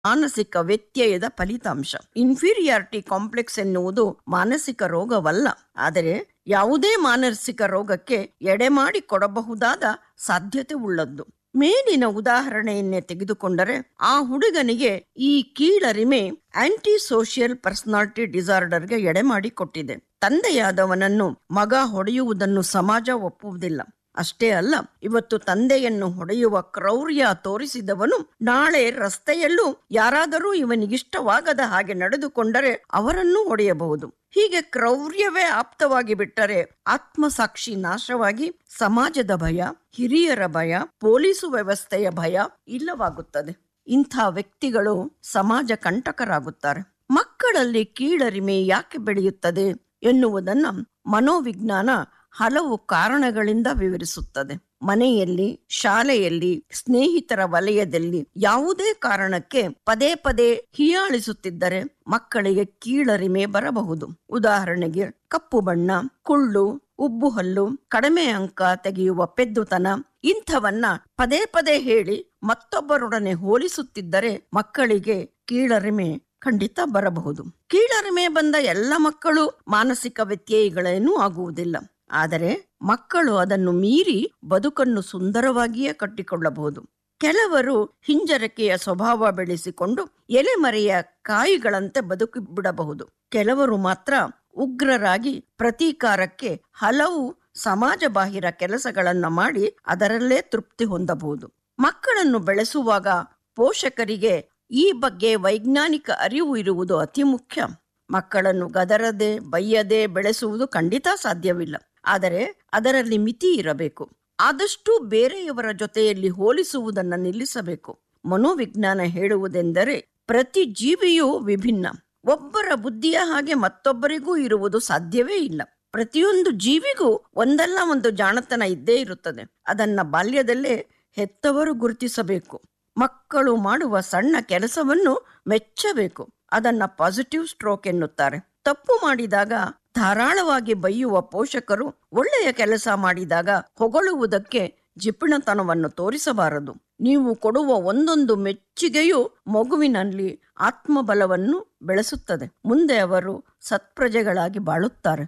ಮಾನಸಿಕ ವ್ಯತ್ಯಯದ ಫಲಿತಾಂಶ inferiority complex ಎನ್ನುವುದು ಮಾನಸಿಕ ರೋಗವಲ್ಲ ಆದರೆ ಯಾವುದೇ ಮಾನಸಿಕ ರೋಗಕ್ಕೆ ಎಡೆಮಾಡಿ ಕೊಡಬಹುದಾದ ಸಾಧ್ಯತೆ ಉಳ್ಳದ್ದು ಮೇಲಿನ ಉದಾಹರಣೆಯನ್ನೇ ತೆಗೆದುಕೊಂಡರೆ ಆ ಹುಡುಗನಿಗೆ ಈ ಕೀಳರಿಮೆ ಆಂಟಿ ಸೋಷಿಯಲ್ ಪರ್ಸನಾಲಿಟಿ ಡಿಸಾರ್ಡರ್ಗೆ ಎಡೆಮಾಡಿ ಕೊಟ್ಟಿದೆ ತಂದೆಯಾದವನನ್ನು ಮಗ ಹೊಡೆಯುವುದನ್ನು ಸಮಾಜ ಒಪ್ಪುವುದಿಲ್ಲ ಅಷ್ಟೇ ಅಲ್ಲ ಇವತ್ತು ತಂದೆಯನ್ನು ಹೊಡೆಯುವ ಕ್ರೌರ್ಯ ತೋರಿಸಿದವನು ನಾಳೆ ರಸ್ತೆಯಲ್ಲೂ ಯಾರಾದರೂ ಇವನಿಗಿಷ್ಟವಾಗದ ಹಾಗೆ ನಡೆದುಕೊಂಡರೆ ಅವರನ್ನೂ ಹೊಡೆಯಬಹುದು ಹೀಗೆ ಕ್ರೌರ್ಯವೇ ಆಪ್ತವಾಗಿ ಬಿಟ್ಟರೆ ಆತ್ಮಸಾಕ್ಷಿ ನಾಶವಾಗಿ ಸಮಾಜದ ಭಯ ಹಿರಿಯರ ಭಯ ಪೊಲೀಸು ವ್ಯವಸ್ಥೆಯ ಭಯ ಇಲ್ಲವಾಗುತ್ತದೆ ಇಂಥ ವ್ಯಕ್ತಿಗಳು ಸಮಾಜ ಕಂಟಕರಾಗುತ್ತಾರೆ ಮಕ್ಕಳಲ್ಲಿ ಕೀಳರಿಮೆ ಯಾಕೆ ಬೆಳೆಯುತ್ತದೆ ಎನ್ನುವುದನ್ನ ಮನೋವಿಜ್ಞಾನ ಹಲವು ಕಾರಣಗಳಿಂದ ವಿವರಿಸುತ್ತದೆ ಮನೆಯಲ್ಲಿ ಶಾಲೆಯಲ್ಲಿ ಸ್ನೇಹಿತರ ವಲಯದಲ್ಲಿ ಯಾವುದೇ ಕಾರಣಕ್ಕೆ ಪದೇ ಪದೇ ಹೀಯಾಳಿಸುತ್ತಿದ್ದರೆ ಮಕ್ಕಳಿಗೆ ಕೀಳರಿಮೆ ಬರಬಹುದು ಉದಾಹರಣೆಗೆ ಕಪ್ಪು ಬಣ್ಣ ಕುಳ್ಳು ಉಬ್ಬು ಹಲ್ಲು ಕಡಿಮೆ ಅಂಕ ತೆಗೆಯುವ ಪೆದ್ದುತನ ಇಂಥವನ್ನ ಪದೇ ಪದೇ ಹೇಳಿ ಮತ್ತೊಬ್ಬರೊಡನೆ ಹೋಲಿಸುತ್ತಿದ್ದರೆ ಮಕ್ಕಳಿಗೆ ಕೀಳರಿಮೆ ಖಂಡಿತ ಬರಬಹುದು ಕೀಳರಿಮೆ ಬಂದ ಎಲ್ಲ ಮಕ್ಕಳು ಮಾನಸಿಕ ವ್ಯತ್ಯಯಗಳೇನೂ ಆಗುವುದಿಲ್ಲ ಆದರೆ ಮಕ್ಕಳು ಅದನ್ನು ಮೀರಿ ಬದುಕನ್ನು ಸುಂದರವಾಗಿಯೇ ಕಟ್ಟಿಕೊಳ್ಳಬಹುದು ಕೆಲವರು ಹಿಂಜರಿಕೆಯ ಸ್ವಭಾವ ಬೆಳೆಸಿಕೊಂಡು ಎಲೆಮರೆಯ ಕಾಯಿಗಳಂತೆ ಬದುಕಿ ಬಿಡಬಹುದು ಕೆಲವರು ಮಾತ್ರ ಉಗ್ರರಾಗಿ ಪ್ರತೀಕಾರಕ್ಕೆ ಹಲವು ಸಮಾಜ ಬಾಹಿರ ಕೆಲಸಗಳನ್ನ ಮಾಡಿ ಅದರಲ್ಲೇ ತೃಪ್ತಿ ಹೊಂದಬಹುದು ಮಕ್ಕಳನ್ನು ಬೆಳೆಸುವಾಗ ಪೋಷಕರಿಗೆ ಈ ಬಗ್ಗೆ ವೈಜ್ಞಾನಿಕ ಅರಿವು ಇರುವುದು ಅತಿ ಮುಖ್ಯ ಮಕ್ಕಳನ್ನು ಗದರದೆ ಬೈಯದೆ ಬೆಳೆಸುವುದು ಖಂಡಿತ ಸಾಧ್ಯವಿಲ್ಲ ಆದರೆ ಅದರಲ್ಲಿ ಮಿತಿ ಇರಬೇಕು ಆದಷ್ಟು ಬೇರೆಯವರ ಜೊತೆಯಲ್ಲಿ ಹೋಲಿಸುವುದನ್ನು ನಿಲ್ಲಿಸಬೇಕು ಮನೋವಿಜ್ಞಾನ ಹೇಳುವುದೆಂದರೆ ಪ್ರತಿ ಜೀವಿಯೂ ವಿಭಿನ್ನ ಒಬ್ಬರ ಬುದ್ಧಿಯ ಹಾಗೆ ಮತ್ತೊಬ್ಬರಿಗೂ ಇರುವುದು ಸಾಧ್ಯವೇ ಇಲ್ಲ ಪ್ರತಿಯೊಂದು ಜೀವಿಗೂ ಒಂದಲ್ಲ ಒಂದು ಜಾಣತನ ಇದ್ದೇ ಇರುತ್ತದೆ ಅದನ್ನ ಬಾಲ್ಯದಲ್ಲೇ ಹೆತ್ತವರು ಗುರುತಿಸಬೇಕು ಮಕ್ಕಳು ಮಾಡುವ ಸಣ್ಣ ಕೆಲಸವನ್ನು ಮೆಚ್ಚಬೇಕು ಅದನ್ನ ಪಾಸಿಟಿವ್ ಸ್ಟ್ರೋಕ್ ಎನ್ನುತ್ತಾರೆ ತಪ್ಪು ಮಾಡಿದಾಗ ಧಾರಾಳವಾಗಿ ಬೈಯುವ ಪೋಷಕರು ಒಳ್ಳೆಯ ಕೆಲಸ ಮಾಡಿದಾಗ ಹೊಗಳುವುದಕ್ಕೆ ಜಿಪಣತನವನ್ನು ತೋರಿಸಬಾರದು ನೀವು ಕೊಡುವ ಒಂದೊಂದು ಮೆಚ್ಚುಗೆಯು ಮಗುವಿನಲ್ಲಿ ಆತ್ಮಬಲವನ್ನು ಬೆಳೆಸುತ್ತದೆ ಮುಂದೆ ಅವರು ಸತ್ಪ್ರಜೆಗಳಾಗಿ ಬಾಳುತ್ತಾರೆ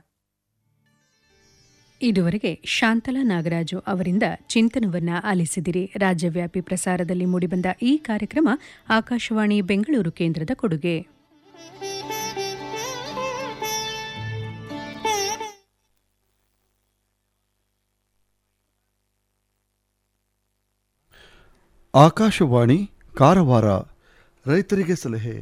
ಇದುವರೆಗೆ ಶಾಂತಲಾ ನಾಗರಾಜು ಅವರಿಂದ ಚಿಂತನವನ್ನ ಆಲಿಸಿದಿರಿ ರಾಜ್ಯವ್ಯಾಪಿ ಪ್ರಸಾರದಲ್ಲಿ ಮೂಡಿಬಂದ ಈ ಕಾರ್ಯಕ್ರಮ ಆಕಾಶವಾಣಿ ಬೆಂಗಳೂರು ಕೇಂದ್ರದ ಕೊಡುಗೆ ಆಕಾಶವಾಣಿ ಕಾರವಾರ ರೈತರಿಗೆ ಸಲಹೆ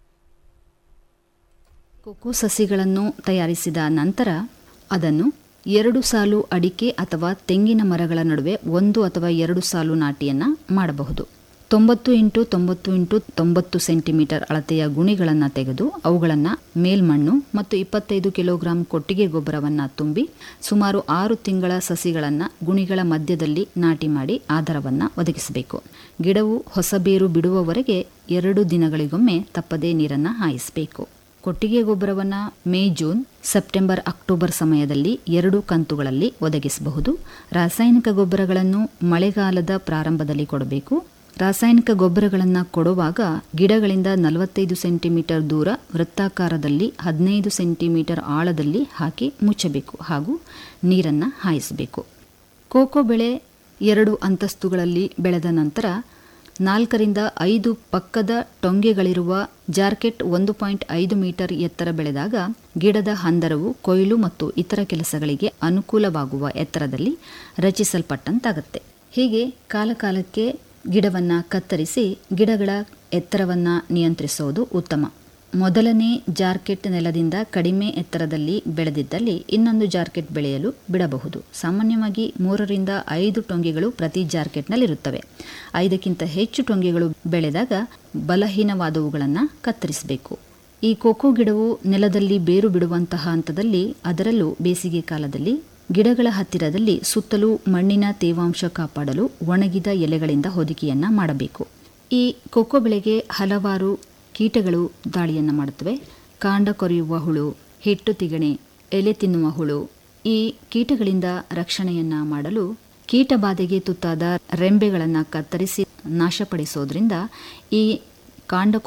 ಕೊಕೋ ಸಸಿಗಳನ್ನು ತಯಾರಿಸಿದ ನಂತರ ಅದನ್ನು ಎರಡು ಸಾಲು ಅಡಿಕೆ ಅಥವಾ ತೆಂಗಿನ ಮರಗಳ ನಡುವೆ ಒಂದು ಅಥವಾ ಎರಡು ಸಾಲು ನಾಟಿಯನ್ನು ಮಾಡಬಹುದು ತೊಂಬತ್ತು ಇಂಟು ತೊಂಬತ್ತು ಇಂಟು ತೊಂಬತ್ತು ಸೆಂಟಿಮೀಟರ್ ಅಳತೆಯ ಗುಣಿಗಳನ್ನು ತೆಗೆದು ಅವುಗಳನ್ನು ಮೇಲ್ಮಣ್ಣು ಮತ್ತು ಇಪ್ಪತ್ತೈದು ಕಿಲೋಗ್ರಾಂ ಕೊಟ್ಟಿಗೆ ಗೊಬ್ಬರವನ್ನು ತುಂಬಿ ಸುಮಾರು ಆರು ತಿಂಗಳ ಸಸಿಗಳನ್ನು ಗುಣಿಗಳ ಮಧ್ಯದಲ್ಲಿ ನಾಟಿ ಮಾಡಿ ಆಧಾರವನ್ನು ಒದಗಿಸಬೇಕು ಗಿಡವು ಹೊಸ ಬೇರು ಬಿಡುವವರೆಗೆ ಎರಡು ದಿನಗಳಿಗೊಮ್ಮೆ ತಪ್ಪದೇ ನೀರನ್ನು ಹಾಯಿಸಬೇಕು ಕೊಟ್ಟಿಗೆ ಗೊಬ್ಬರವನ್ನು ಮೇ ಜೂನ್ ಸೆಪ್ಟೆಂಬರ್ ಅಕ್ಟೋಬರ್ ಸಮಯದಲ್ಲಿ ಎರಡು ಕಂತುಗಳಲ್ಲಿ ಒದಗಿಸಬಹುದು ರಾಸಾಯನಿಕ ಗೊಬ್ಬರಗಳನ್ನು ಮಳೆಗಾಲದ ಪ್ರಾರಂಭದಲ್ಲಿ ಕೊಡಬೇಕು ರಾಸಾಯನಿಕ ಗೊಬ್ಬರಗಳನ್ನು ಕೊಡುವಾಗ ಗಿಡಗಳಿಂದ ನಲವತ್ತೈದು ಸೆಂಟಿಮೀಟರ್ ದೂರ ವೃತ್ತಾಕಾರದಲ್ಲಿ ಹದಿನೈದು ಸೆಂಟಿಮೀಟರ್ ಆಳದಲ್ಲಿ ಹಾಕಿ ಮುಚ್ಚಬೇಕು ಹಾಗೂ ನೀರನ್ನು ಹಾಯಿಸಬೇಕು ಕೋಕೋ ಬೆಳೆ ಎರಡು ಅಂತಸ್ತುಗಳಲ್ಲಿ ಬೆಳೆದ ನಂತರ ನಾಲ್ಕರಿಂದ ಐದು ಪಕ್ಕದ ಟೊಂಗೆಗಳಿರುವ ಜಾರ್ಕೆಟ್ ಒಂದು ಪಾಯಿಂಟ್ ಐದು ಮೀಟರ್ ಎತ್ತರ ಬೆಳೆದಾಗ ಗಿಡದ ಹಂದರವು ಕೊಯ್ಲು ಮತ್ತು ಇತರ ಕೆಲಸಗಳಿಗೆ ಅನುಕೂಲವಾಗುವ ಎತ್ತರದಲ್ಲಿ ರಚಿಸಲ್ಪಟ್ಟಂತಾಗತ್ತೆ ಹೀಗೆ ಕಾಲಕಾಲಕ್ಕೆ ಗಿಡವನ್ನು ಕತ್ತರಿಸಿ ಗಿಡಗಳ ಎತ್ತರವನ್ನು ನಿಯಂತ್ರಿಸೋದು ಉತ್ತಮ ಮೊದಲನೇ ಜಾರ್ಕೆಟ್ ನೆಲದಿಂದ ಕಡಿಮೆ ಎತ್ತರದಲ್ಲಿ ಬೆಳೆದಿದ್ದಲ್ಲಿ ಇನ್ನೊಂದು ಜಾರ್ಕೆಟ್ ಬೆಳೆಯಲು ಬಿಡಬಹುದು ಸಾಮಾನ್ಯವಾಗಿ ಮೂರರಿಂದ ಐದು ಟೊಂಗೆಗಳು ಪ್ರತಿ ಜಾರ್ಕೆಟ್ನಲ್ಲಿರುತ್ತವೆ ಐದಕ್ಕಿಂತ ಹೆಚ್ಚು ಟೊಂಗೆಗಳು ಬೆಳೆದಾಗ ಬಲಹೀನವಾದವುಗಳನ್ನು ಕತ್ತರಿಸಬೇಕು ಈ ಕೋಕೋ ಗಿಡವು ನೆಲದಲ್ಲಿ ಬೇರು ಬಿಡುವಂತಹ ಹಂತದಲ್ಲಿ ಅದರಲ್ಲೂ ಬೇಸಿಗೆ ಕಾಲದಲ್ಲಿ ಗಿಡಗಳ ಹತ್ತಿರದಲ್ಲಿ ಸುತ್ತಲೂ ಮಣ್ಣಿನ ತೇವಾಂಶ ಕಾಪಾಡಲು ಒಣಗಿದ ಎಲೆಗಳಿಂದ ಹೊದಿಕೆಯನ್ನ ಮಾಡಬೇಕು ಈ ಕೊಕ್ಕೋ ಬೆಳೆಗೆ ಹಲವಾರು ಕೀಟಗಳು ದಾಳಿಯನ್ನು ಮಾಡುತ್ತವೆ ಕಾಂಡ ಕೊರೆಯುವ ಹುಳು ಹಿಟ್ಟು ತಿಗಣೆ ಎಲೆ ತಿನ್ನುವ ಹುಳು ಈ ಕೀಟಗಳಿಂದ ರಕ್ಷಣೆಯನ್ನ ಮಾಡಲು ಕೀಟ ಬಾಧೆಗೆ ತುತ್ತಾದ ರೆಂಬೆಗಳನ್ನು ಕತ್ತರಿಸಿ ನಾಶಪಡಿಸೋದ್ರಿಂದ ಈ ಕಾಂಡ